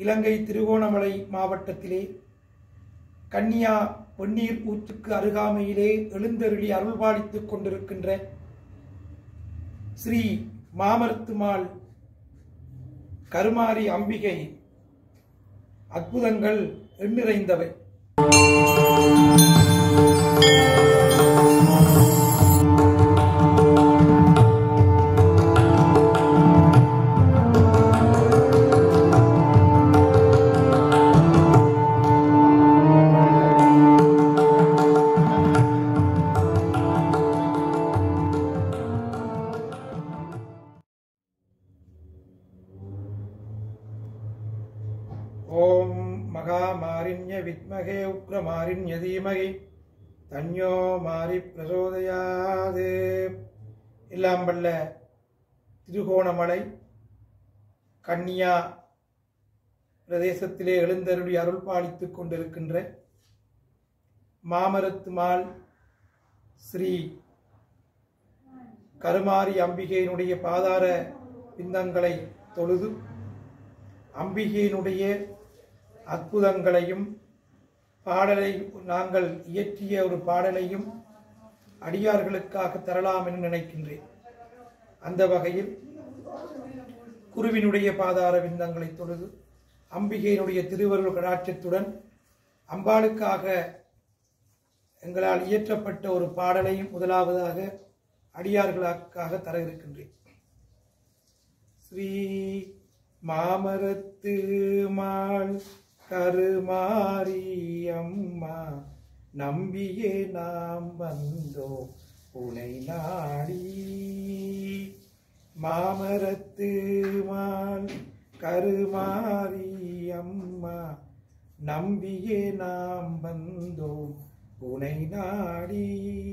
இலங்கை திருகோணமலை மாவட்டத்திலே கன்னியா பொன்னீர் ஊற்றுக்கு அருகாமையிலே எழுந்தருளி அருள்பாலித்துக் கொண்டிருக்கின்ற ஸ்ரீ மாமரத்துமாள் கருமாரி அம்பிகை அற்புதங்கள் எண்ணிறைந்தவை ஓம் மகாமாரிண்ய வித்மகே உக்ரமாரிண்ய தீமகி தன்யோ மாறி பிரசோதயாது எல்லாம் வல்ல திருகோணமலை கன்னியா பிரதேசத்திலே எழுந்தருளி அருள் பாலித்துக் கொண்டிருக்கின்ற மாமரத்துமால் ஸ்ரீ கருமாரி அம்பிகையினுடைய பாதார பிந்தங்களை தொழுது அம்பிகையினுடைய அற்புதங்களையும் பாடலை நாங்கள் இயற்றிய ஒரு பாடலையும் அடியார்களுக்காக தரலாம் என்று நினைக்கின்றேன் அந்த வகையில் குருவினுடைய பாதார விந்தங்களை தொழுது அம்பிகையினுடைய திருவருள் கடாட்சத்துடன் அம்பாளுக்காக எங்களால் இயற்றப்பட்ட ஒரு பாடலையும் முதலாவதாக அடியார்களுக்காக தர இருக்கின்றேன் ஸ்ரீ மாமரத்து மாள் கருமாரி அம்மா நம்பியே நாம் வந்தோம் உனை நாடி மாமரத்து மாள் கருமாரி அம்மா நம்பியே நாம் வந்தோம் உனை நாடி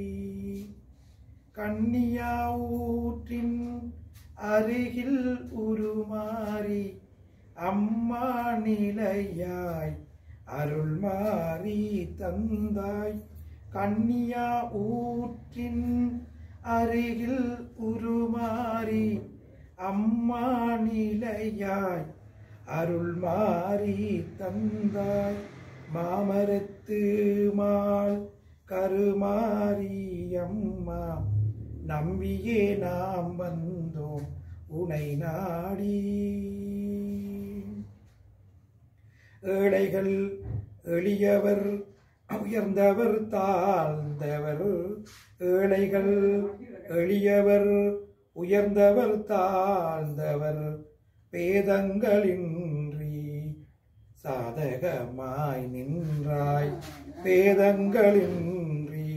கன்னியா ஊற்றின் அருகில் உருமாறி அம்மா நிலையாய் அருள் மாறி தந்தாய் கன்னியா ஊற்றின் அருகில் உருமாறி அம்மா நிலையாய் அருள் மாறி தந்தாய் மாமரத்து மாள் கருமாரி அம்மா நம்பியே நாம் வந்தோம் உனை நாடி ஏழைகள் எளியவர் உயர்ந்தவர் தாழ்ந்தவர் ஏழைகள் எளியவர் உயர்ந்தவர் தாழ்ந்தவர் பேதங்களின்றி சாதகமாய் நின்றாய் பேதங்களின்றி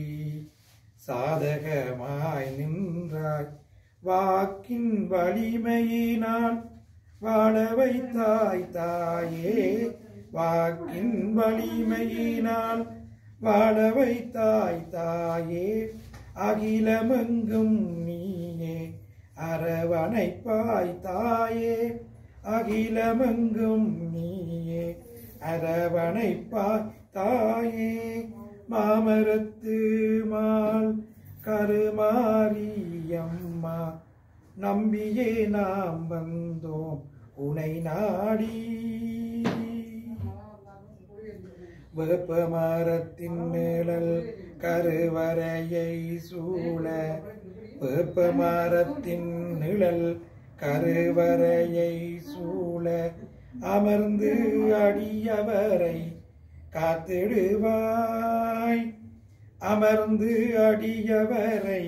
சாதகமாய் நின்றாய் வாக்கின் வலிமையினால் வாழ வைத்தாய் தாயே வாக்கின் வலிமையினால் வாழ வைத்தாய் தாயே அகிலமெங்கும் நீயே அரவணைப்பாய் தாயே அகிலமெங்கும் நீயே அரவணைப்பாய் தாயே மாமரத்து மாள் கருமாரியம்மா நம்பியே நாம் வந்தோம் உனை நாடி வேப்ப மரத்தின் நிழல் கருவறையை சூழ வேப்ப மரத்தின் நிழல் கருவறையை சூழ அமர்ந்து அடியவரை காத்திடுவாய் அமர்ந்து அடியவரை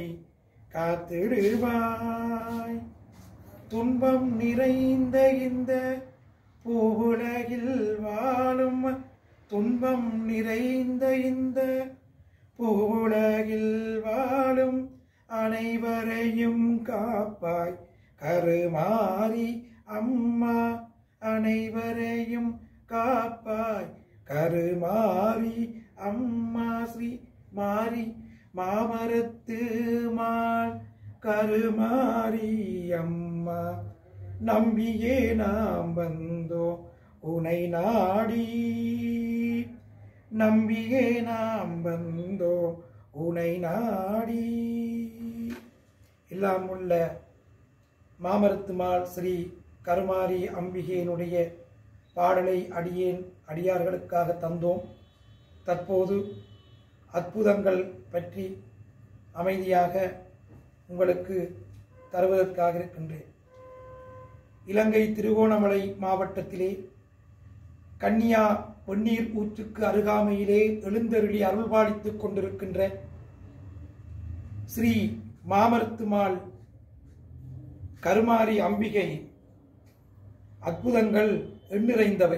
காத்திடுவாய் துன்பம் நிறைந்த இந்த பூவுலகில் வாழும் துன்பம் நிறைந்த இந்த பூவுலகில் வாழும் அனைவரையும் காப்பாய் கருமாறி அம்மா அனைவரையும் காப்பாய் கருமாறி அம்மா ஸ்ரீ மாறி மாமரத்து மாள் கருமாரி அம்மா நம்பியே நாம் வந்தோம் உனை நாடி நம்பியே நாம் வந்தோம் உனை நாடி எல்லாம் உள்ள மாமரத்துமாள் ஸ்ரீ கருமாரி அம்பிகையினுடைய பாடலை அடியேன் அடியார்களுக்காக தந்தோம் தற்போது அற்புதங்கள் பற்றி அமைதியாக உங்களுக்கு தருவதற்காக இருக்கின்றேன் இலங்கை திருகோணமலை மாவட்டத்திலே கன்னியா பொன்னீர் ஊற்றுக்கு அருகாமையிலே எழுந்தருளி அருள்பாலித்துக் கொண்டிருக்கின்ற ஸ்ரீ மாமரத்துமாள் கருமாரி அம்பிகை அற்புதங்கள் எண்ணிறைந்தவை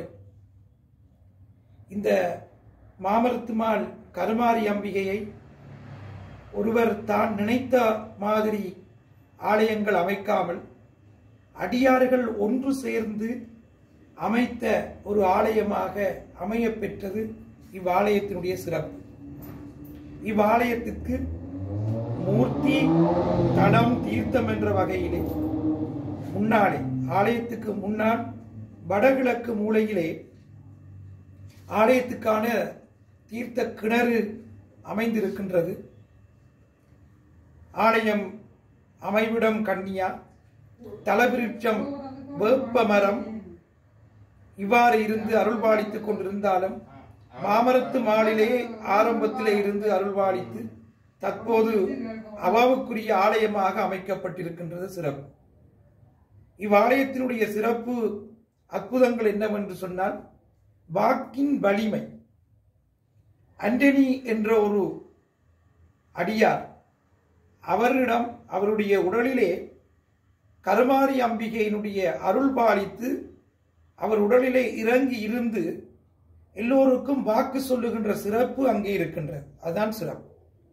இந்த மாமரத்துமாள் கருமாரி அம்பிகையை ஒருவர் தான் நினைத்த மாதிரி ஆலயங்கள் அமைக்காமல் அடியார்கள் ஒன்று சேர்ந்து அமைத்த ஒரு ஆலயமாக அமைய பெற்றது இவ்வாலயத்தினுடைய சிறப்பு இவ்வாலயத்திற்கு மூர்த்தி தடம் தீர்த்தம் என்ற வகையிலே முன்னாலே ஆலயத்துக்கு முன்னால் வடகிழக்கு மூலையிலே ஆலயத்துக்கான தீர்த்த கிணறு அமைந்திருக்கின்றது ஆலயம் அமைவிடம் கன்னியா தலவிருட்சம் வேப்ப மரம் இவ்வாறு இருந்து அருள்பாலித்துக் கொண்டிருந்தாலும் மாமரத்து மாளிலே ஆரம்பத்திலே இருந்து அருள்பாலித்து தற்போது அவாவுக்குரிய ஆலயமாக அமைக்கப்பட்டிருக்கின்றது சிறப்பு இவ்வாலயத்தினுடைய சிறப்பு அற்புதங்கள் என்னவென்று சொன்னால் வாக்கின் வலிமை அண்டனி என்ற ஒரு அடியார் அவரிடம் அவருடைய உடலிலே கருமாரி அம்பிகையினுடைய அருள் பாலித்து அவர் உடலிலே இறங்கி இருந்து எல்லோருக்கும் வாக்கு சொல்லுகின்ற சிறப்பு அங்கே இருக்கின்றது அதுதான் சிறப்பு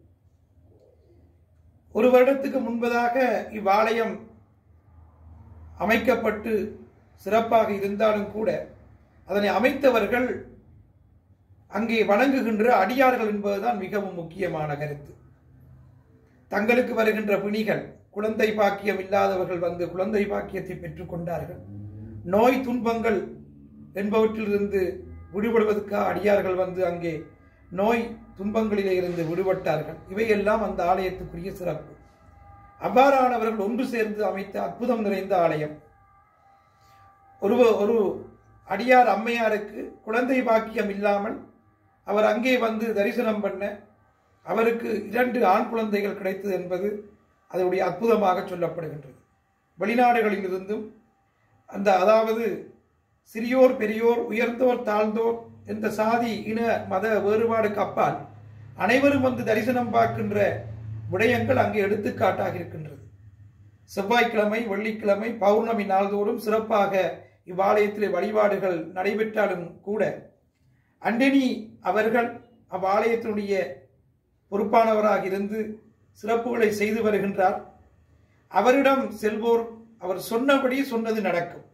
ஒரு வருடத்துக்கு முன்பதாக இவ்வாலயம் அமைக்கப்பட்டு சிறப்பாக இருந்தாலும் கூட அதனை அமைத்தவர்கள் அங்கே வணங்குகின்ற அடியார்கள் என்பதுதான் மிகவும் முக்கியமான கருத்து தங்களுக்கு வருகின்ற பிணிகள் குழந்தை பாக்கியம் இல்லாதவர்கள் வந்து குழந்தை பாக்கியத்தை பெற்றுக் கொண்டார்கள் நோய் துன்பங்கள் என்பவற்றிலிருந்து விடுபடுவதற்காக அடியார்கள் வந்து அங்கே நோய் துன்பங்களிலே இருந்து விடுபட்டார்கள் இவையெல்லாம் அந்த ஆலயத்துக்குரிய சிறப்பு அவ்வாறானவர்கள் ஒன்று சேர்ந்து அமைத்த அற்புதம் நிறைந்த ஆலயம் ஒரு ஒரு அடியார் அம்மையாருக்கு குழந்தை பாக்கியம் இல்லாமல் அவர் அங்கே வந்து தரிசனம் பண்ண அவருக்கு இரண்டு ஆண் குழந்தைகள் கிடைத்தது என்பது அதனுடைய அற்புதமாக சொல்லப்படுகின்றது வெளிநாடுகளில் இருந்தும் அந்த அதாவது சிறியோர் பெரியோர் உயர்ந்தோர் தாழ்ந்தோர் எந்த சாதி இன மத வேறுபாடுக்கு அப்பால் அனைவரும் வந்து தரிசனம் பார்க்கின்ற விடயங்கள் அங்கே எடுத்துக்காட்டாக இருக்கின்றது செவ்வாய்க்கிழமை வெள்ளிக்கிழமை பௌர்ணமி நாள்தோறும் சிறப்பாக இவ்வாலயத்திலே வழிபாடுகள் நடைபெற்றாலும் கூட அண்டனி அவர்கள் அவ்வாலயத்தினுடைய பொறுப்பானவராக இருந்து சிறப்புகளை செய்து வருகின்றார் அவரிடம் செல்வோர் அவர் சொன்னபடி சொன்னது நடக்கும்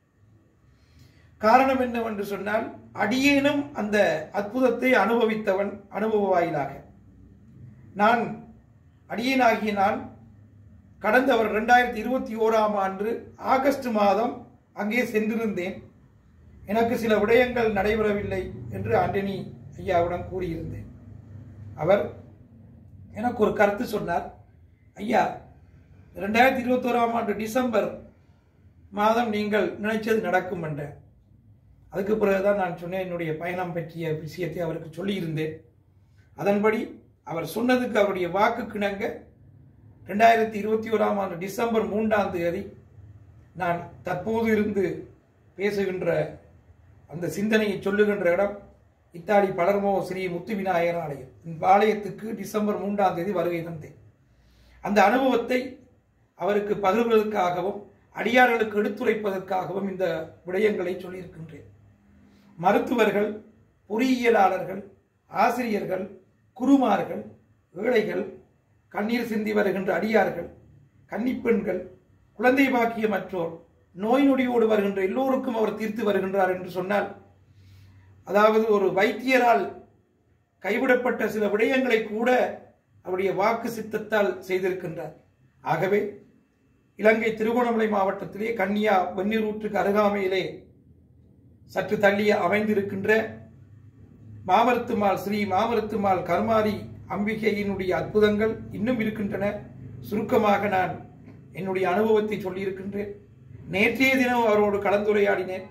காரணம் என்னவென்று சொன்னால் அடியேனும் அந்த அற்புதத்தை அனுபவித்தவன் அனுபவ வாயிலாக நான் அடியேனாகிய நான் கடந்த ஒரு ரெண்டாயிரத்தி இருபத்தி ஓராம் ஆண்டு ஆகஸ்ட் மாதம் அங்கே சென்றிருந்தேன் எனக்கு சில விடயங்கள் நடைபெறவில்லை என்று ஆண்டனி ஐயாவிடம் கூறியிருந்தேன் அவர் எனக்கு ஒரு கருத்து சொன்னார் ஐயா ரெண்டாயிரத்தி இருபத்தோராம் ஆண்டு டிசம்பர் மாதம் நீங்கள் நினைச்சது நடக்கும் என்ற அதுக்கு பிறகுதான் நான் சொன்னேன் என்னுடைய பயணம் பற்றிய விஷயத்தை அவருக்கு சொல்லியிருந்தேன் அதன்படி அவர் சொன்னதுக்கு அவருடைய வாக்கு கிணங்க ரெண்டாயிரத்தி இருபத்தி ஓராம் ஆண்டு டிசம்பர் மூன்றாம் தேதி நான் தற்போது இருந்து பேசுகின்ற அந்த சிந்தனையை சொல்லுகின்ற இடம் இத்தாலி பலர்மோ ஸ்ரீ முத்து விநாயகர் ஆலயம் இந்த ஆலயத்துக்கு டிசம்பர் மூன்றாம் தேதி வருகை தந்தேன் அந்த அனுபவத்தை அவருக்கு பகிர்வதற்காகவும் அடியார்களுக்கு எடுத்துரைப்பதற்காகவும் இந்த விடயங்களை சொல்லியிருக்கின்றேன் மருத்துவர்கள் பொறியியலாளர்கள் ஆசிரியர்கள் குருமார்கள் ஏழைகள் கண்ணீர் சிந்தி வருகின்ற அடியார்கள் கன்னிப்பெண்கள் குழந்தை பாக்கியமற்றோர் நோய் நொடியோடு வருகின்ற எல்லோருக்கும் அவர் தீர்த்து வருகின்றார் என்று சொன்னால் அதாவது ஒரு வைத்தியரால் கைவிடப்பட்ட சில விடயங்களை கூட அவருடைய வாக்கு சித்தத்தால் செய்திருக்கின்றார் ஆகவே இலங்கை திருகோணமலை மாவட்டத்திலே கன்னியா வெந்நீரூற்றுக்கு அருகாமையிலே சற்று தள்ளிய அமைந்திருக்கின்ற மாமரத்துமால் ஸ்ரீ மாமரத்துமால் கருமாரி அம்பிகையினுடைய அற்புதங்கள் இன்னும் இருக்கின்றன சுருக்கமாக நான் என்னுடைய அனுபவத்தை சொல்லியிருக்கின்றேன் நேற்றைய தினம் அவரோடு கலந்துரையாடினேன்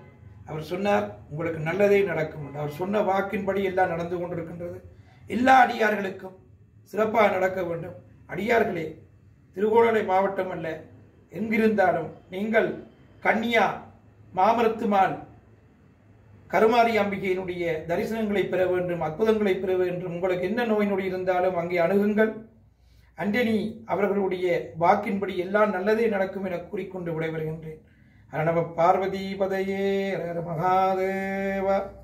அவர் சொன்னார் உங்களுக்கு நல்லதே நடக்கும் என்று. அவர் சொன்ன வாக்கின்படி எல்லாம் நடந்து கொண்டிருக்கின்றது எல்லா அடியார்களுக்கும் சிறப்பாக நடக்க வேண்டும் அடியார்களே திருகோணமலை மாவட்டம் அல்ல எங்கிருந்தாலும் நீங்கள் கன்னியா மாமரத்துமான் கருமாரி அம்பிகையினுடைய தரிசனங்களை பெற வேண்டும் அற்புதங்களை பெற வேண்டும் உங்களுக்கு என்ன நோய் நொடி இருந்தாலும் அங்கே அணுகுங்கள் அண்டனி அவர்களுடைய வாக்கின்படி எல்லாம் நல்லதே நடக்கும் என கூறிக்கொண்டு விடைபெறுகின்றேன் ஹர நம பார்வதி பதையே ஹர ஹர மகாதேவா